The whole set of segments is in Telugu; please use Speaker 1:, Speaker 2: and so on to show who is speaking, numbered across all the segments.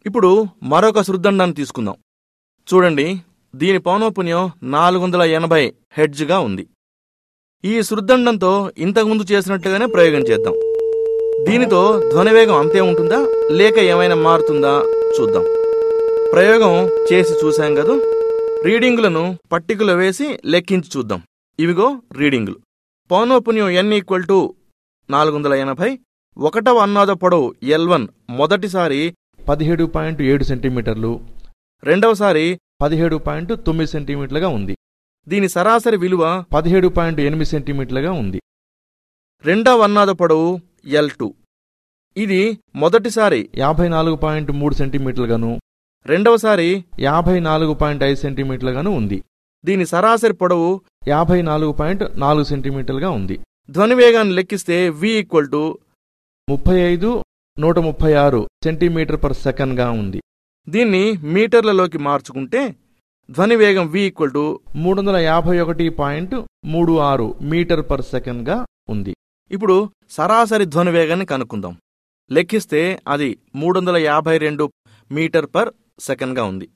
Speaker 1: ఇప్పుడు మరొక శృద్దండాన్ని తీసుకుందాం చూడండి దీని పౌనఃపున్యం నాలుగు వందల ఎనభై హెడ్జ్గా ఉంది ఈ శృద్దండంతో ఇంతకుముందు చేసినట్టుగానే ప్రయోగం చేద్దాం దీనితో ధ్వనివేగం అంతే ఉంటుందా లేక ఏమైనా మారుతుందా చూద్దాం ప్రయోగం చేసి చూశాం కదా రీడింగులను పట్టికలో వేసి లెక్కించి చూద్దాం ఇవిగో రీడింగులు పౌనఃపున్యం ఎన్ ఈక్వల్ టు నాలుగు వందల ఎనభై ఒకటవ అన్నాద పొడవు ఎల్ వన్ మొదటిసారి
Speaker 2: పదిహేడు పాయింట్ ఏడు సెంటీమీటర్లు
Speaker 1: రెండవసారి
Speaker 2: పదిహేడు పాయింట్ తొమ్మిది సెంటీమీటర్లుగా ఉంది
Speaker 1: దీని సరాసరి విలువ
Speaker 2: పదిహేడు పాయింట్ ఎనిమిది సెంటీమీటర్లుగా ఉంది
Speaker 1: రెండవ అన్నాద పొడవు ఎల్ టూ ఇది మొదటిసారి
Speaker 2: యాభై నాలుగు పాయింట్ మూడు సెంటీమీటర్లుగాను
Speaker 1: రెండవసారి
Speaker 2: యాభై నాలుగు పాయింట్ ఐదు సెంటీమీటర్లుగాను ఉంది
Speaker 1: దీని సరాసరి పొడవు
Speaker 2: యాభై నాలుగు పాయింట్ నాలుగు సెంటీమీటర్లుగా ఉంది
Speaker 1: ధ్వని వేగాన్ని లెక్కిస్తే వి ఈక్వల్ టు
Speaker 2: ముప్పై ఐదు నూట ముప్పై ఆరు సెంటీమీటర్ పర్ సెకండ్గా ఉంది
Speaker 1: దీన్ని మీటర్లలోకి మార్చుకుంటే ధ్వని వేగం వి ఈక్వల్ టు
Speaker 2: మూడు వందల యాభై ఒకటి పాయింట్ మూడు ఆరు మీటర్ పర్ సెకండ్గా ఉంది
Speaker 1: ఇప్పుడు సరాసరి ధ్వని వేగాన్ని కనుక్కుందాం లెక్కిస్తే అది మూడు వందల యాభై రెండు మీటర్ పర్ సెకండ్గా ఉంది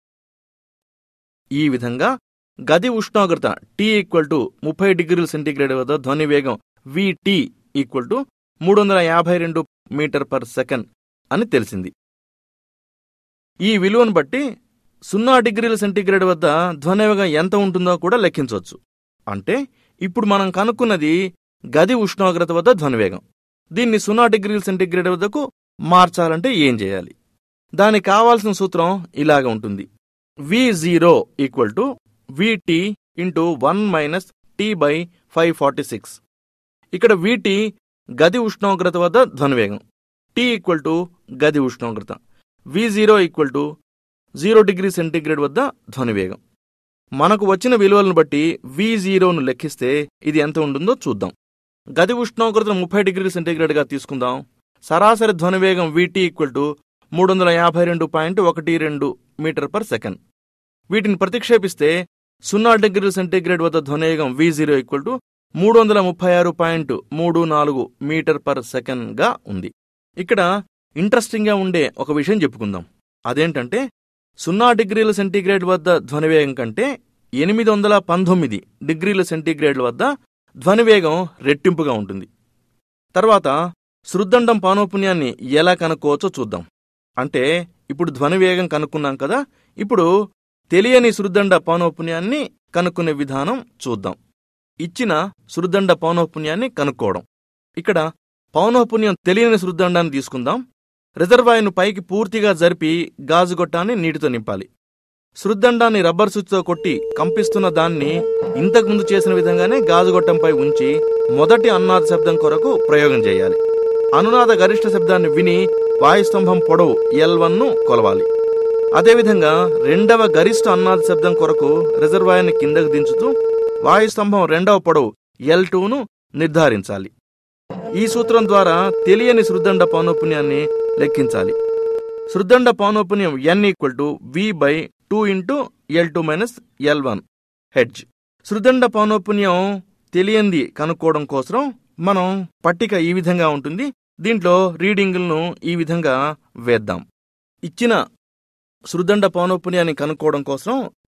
Speaker 1: ఈ విధంగా గది ఉష్ణోగ్రత టీ ఈక్వల్ టు ముప్పై డిగ్రీల సెంటీగ్రేడ్ వద్ద ధ్వని వేగం విటి ఈక్వల్ టు మూడు వందల యాభై రెండు మీటర్ పర్ సెకండ్ అని తెలిసింది ఈ విలువను బట్టి సున్నా డిగ్రీల సెంటీగ్రేడ్ వద్ద ధ్వని వేగం ఎంత ఉంటుందో కూడా లెక్కించవచ్చు అంటే ఇప్పుడు మనం కనుక్కున్నది గది ఉష్ణోగ్రత వద్ద ధ్వనివేగం దీన్ని సున్నా డిగ్రీల సెంటీగ్రేడ్ వద్దకు మార్చాలంటే ఏం చేయాలి దానికి కావాల్సిన సూత్రం ఇలాగ ఉంటుంది V zero equal to V T into one minus T by five forty six ఇక్కడ విటి గది ఉష్ణోగ్రత వద్ద ధ్వనివేగం టీ ఈక్వల్ టు గది ఉష్ణోగ్రత V zero equal to zero degree centigrade వద్ద ధ్వనివేగం మనకు వచ్చిన విలువలను బట్టి వి జీరోను లెక్కిస్తే ఇది ఎంత ఉంటుందో చూద్దాం గది ఉష్ణోగ్రతను ముప్పై డిగ్రీ సెంటీగ్రేడ్గా తీసుకుందాం సరాసరి ధ్వనివేగం విటి ఈక్వల్ టు మూడు వందల యాభై రెండు పాయింట్ ఒకటి రెండు మీటర్ పర్ సెకండ్ వీటిని ప్రతిక్షేపిస్తే సున్నా డిగ్రీ సెంటీగ్రేడ్ వద్ద ధ్వనివేగం వి జీరో ఈక్వల్ టు మూడు వందల ముప్పై ఆరు పాయింట్ మూడు నాలుగు మీటర్ పర్ సెకండ్గా ఉంది ఇక్కడ ఇంట్రెస్టింగ్గా ఉండే ఒక విషయం చెప్పుకుందాం అదేంటంటే సున్నా డిగ్రీల సెంటీగ్రేడ్ వద్ద ధ్వనివేగం కంటే ఎనిమిది వందల పంతొమ్మిది డిగ్రీల సెంటీగ్రేడ్ వద్ద ధ్వనివేగం రెట్టింపుగా ఉంటుంది తర్వాత శృద్దండం పానోపుణ్యాన్ని ఎలా కనుక్కోవచ్చో చూద్దాం అంటే ఇప్పుడు ధ్వనివేగం కనుక్కున్నాం కదా ఇప్పుడు తెలియని శృద్దండ పౌనఃపున్యాన్ని కనుక్కునే విధానం చూద్దాం ఇచ్చిన శృద్దండ పౌనఃపున్యాన్ని కనుక్కోవడం ఇక్కడ పౌనఃపున్యం తెలియని శృద్దండాన్ని తీసుకుందాం రిజర్వాయర్ను పైకి పూర్తిగా జరిపి గాజుగొట్టాన్ని నీటితో నింపాలి శృద్దండాన్ని రబ్బర్ స్విచ్తో కొట్టి కంపిస్తున్న దాన్ని ఇంతకుముందు చేసిన విధంగానే గాజుగొట్టంపై ఉంచి మొదటి అన్నాద శబ్దం కొరకు ప్రయోగం చేయాలి అనునాద గరిష్ట శబ్దాన్ని విని వాయుస్తంభం పొడవు ఎల్ ను కొలవాలి అదేవిధంగా రెండవ గరిష్ట అన్నాద శబ్దం కొరకు రిజర్వాయర్ని కిందకు దించుతూ వాయుస్తంభం రెండవ పొడవు ఎల్ ను నిర్ధారించాలి ఈ సూత్రం ద్వారా తెలియని శృద్దండ పౌనఃపున్యాన్ని లెక్కించాలి శృద్దండ పౌనఃపున్యం N equal to V by two into L two minus L one హెడ్జ్ శృదండ పౌనఃపున్యం తెలియంది కనుక్కోవడం కోసం మనం పట్టిక ఈ విధంగా ఉంటుంది దీంట్లో రీడింగులను ఈ విధంగా వేద్దాం ఇచ్చిన శృదండ పౌనఃపున్యాన్ని కనుక్కోవడం కోసం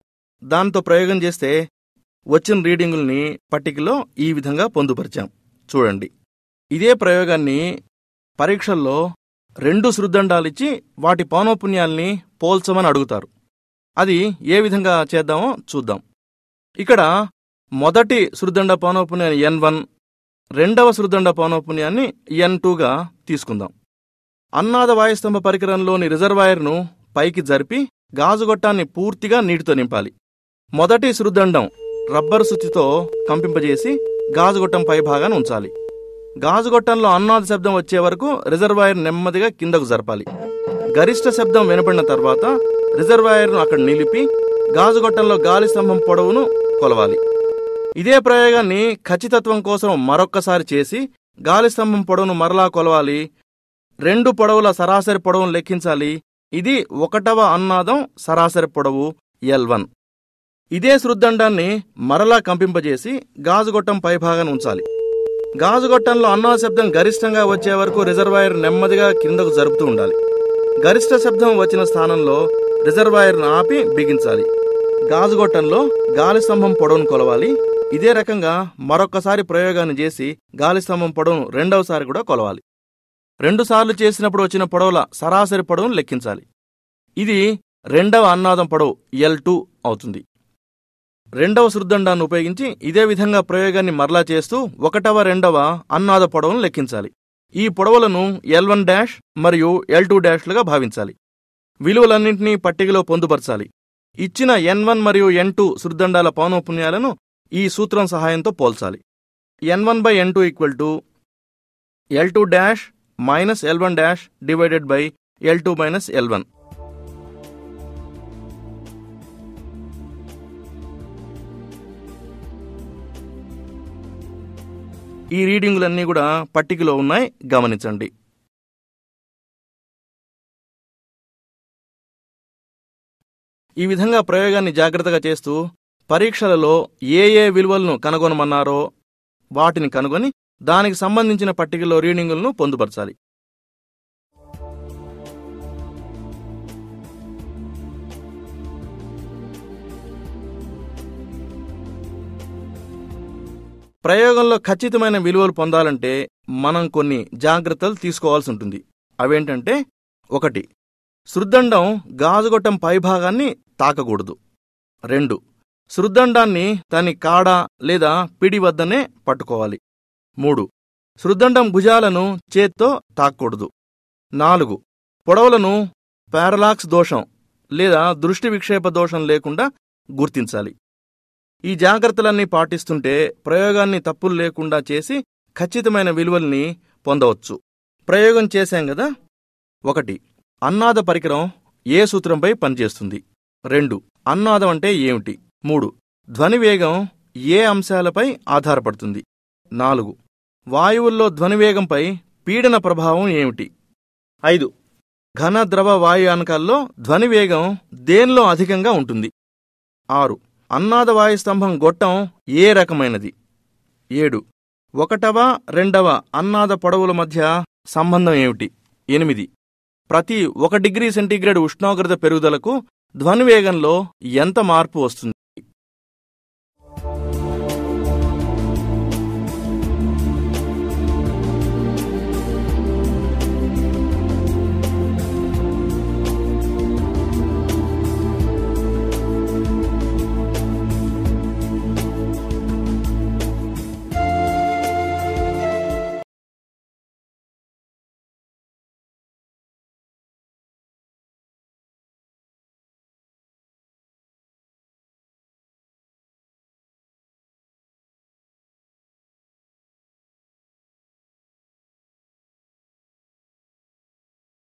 Speaker 1: దాంతో ప్రయోగం చేస్తే వచ్చిన రీడింగుల్ని పట్టికలో ఈ విధంగా పొందుపరిచాం చూడండి ఇదే ప్రయోగాన్ని పరీక్షల్లో రెండు శృద్దండాలిచ్చి వాటి పౌనఃపున్యాల్ని పోల్చమని అడుగుతారు అది ఏ విధంగా చేద్దామో చూద్దాం ఇక్కడ మొదటి శృదండ పౌనఃపున్యాన్ని ఎన్ వన్ రెండవ శృదండ పౌనఃపున్యాన్ని ఎన్ టూగా తీసుకుందాం అన్నాద వాయుస్తంభ పరికరంలోని రిజర్వాయర్ను పైకి జరిపి గాజుగొట్టాన్ని పూర్తిగా నీటితో నింపాలి మొదటి శృదండం రబ్బరు శుచితో కంపింపజేసి గాజుగొట్టం పై భాగాన్ని ఉంచాలి గాజుగొట్టంలో అన్నాద శబ్దం వచ్చే వరకు రిజర్వాయర్ నెమ్మదిగా కిందకు జరపాలి గరిష్ట శబ్దం వినపడిన తర్వాత రిజర్వాయర్ను అక్కడ నిలిపి గాజుగొట్టంలో గాలి స్తంభం పొడవును కొలవాలి ఇదే ప్రయోగాన్ని ఖచ్చితత్వం కోసం మరొక్కసారి చేసి గాలి స్తంభం పొడవును మరలా కొలవాలి రెండు పొడవుల సరాసరి పొడవును లెక్కించాలి ఇది ఒకటవ అన్నాదం సరాసరి పొడవు ఎల్ వన్ ఇదే శృద్దండాన్ని మరలా కంపింపజేసి గాజుగొట్టం పైభాగాన్ని ఉంచాలి గాజుగొట్టంలో అన్నాద శబ్దం గరిష్టంగా వచ్చే వరకు రిజర్వాయర్ నెమ్మదిగా కిందకు జరుపుతూ ఉండాలి గరిష్ట శబ్దం వచ్చిన స్థానంలో రిజర్వాయర్ను ఆపి బిగించాలి గాజుగొట్టంలో గాలి స్తంభం పొడవును కొలవాలి ఇదే రకంగా మరొక్కసారి ప్రయోగాన్ని చేసి గాలి స్తంభం పొడవును రెండవసారి కూడా కొలవాలి రెండుసార్లు చేసినప్పుడు వచ్చిన పొడవుల సరాసరి పొడవును లెక్కించాలి ఇది రెండవ అన్నాదం పొడవు ఎల్ టూ అవుతుంది రెండవ శృద్దండాన్ని ఉపయోగించి ఇదే విధంగా ప్రయోగాన్ని మరలా చేస్తూ ఒకటవ రెండవ అన్నాద పొడవును లెక్కించాలి ఈ పొడవులను ఎల్ వన్ డాష్ మరియు ఎల్ టూ డాష్లుగా భావించాలి విలువలన్నింటినీ పట్టికలో పొందుపరచాలి ఇచ్చిన ఎన్ వన్ మరియు ఎన్ టూ శృద్దండాల పౌనఃపున్యాలను ఈ సూత్రం సహాయంతో పోల్చాలి N one by N two equal to L two dash minus L one dash divided by L two minus L one ఈ రీడింగులన్నీ కూడా పట్టికలో ఉన్నాయి గమనించండి ఈ విధంగా ప్రయోగాన్ని జాగ్రత్తగా చేస్తూ పరీక్షలలో ఏ ఏ విలువలను కనుగొనమన్నారో వాటిని కనుగొని దానికి సంబంధించిన పట్టికలో రీడింగులను పొందుపరచాలి ప్రయోగంలో ఖచ్చితమైన విలువలు పొందాలంటే మనం కొన్ని జాగ్రత్తలు తీసుకోవాల్సి ఉంటుంది అవేంటంటే ఒకటి శృద్దండం గాజుగొట్టం పైభాగాన్ని తాకకూడదు రెండు శృద్దండాన్ని దాని కాడ లేదా పిడి వద్దనే పట్టుకోవాలి మూడు శృద్దండం భుజాలను చేత్తో తాకూడదు నాలుగు పొడవులను పారలాక్స్ దోషం లేదా దృష్టి విక్షేప దోషం లేకుండా గుర్తించాలి ఈ జాగ్రత్తలన్నీ పాటిస్తుంటే ప్రయోగాన్ని తప్పులు లేకుండా చేసి ఖచ్చితమైన విలువల్ని పొందవచ్చు ప్రయోగం చేశాం కదా ఒకటి అన్నాద పరికరం ఏ సూత్రంపై పనిచేస్తుంది రెండు అన్నాదం అంటే ఏమిటి మూడు ధ్వని వేగం ఏ అంశాలపై ఆధారపడుతుంది నాలుగు వాయువుల్లో ధ్వని వేగంపై పీడన ప్రభావం ఏమిటి ఐదు ఘన ద్రవ వాయుయానకాల్లో ధ్వని వేగం దేనిలో అధికంగా ఉంటుంది ఆరు అన్నాద వాయుస్తంభం గొట్టం ఏ రకమైనది ఏడు ఒకటవ రెండవ అన్నాద పొడవుల మధ్య సంబంధం ఏమిటి ఎనిమిది ప్రతి ఒక డిగ్రీ సెంటీగ్రేడ్ ఉష్ణోగ్రత పెరుగుదలకు ధ్వని వేగంలో ఎంత మార్పు వస్తుంది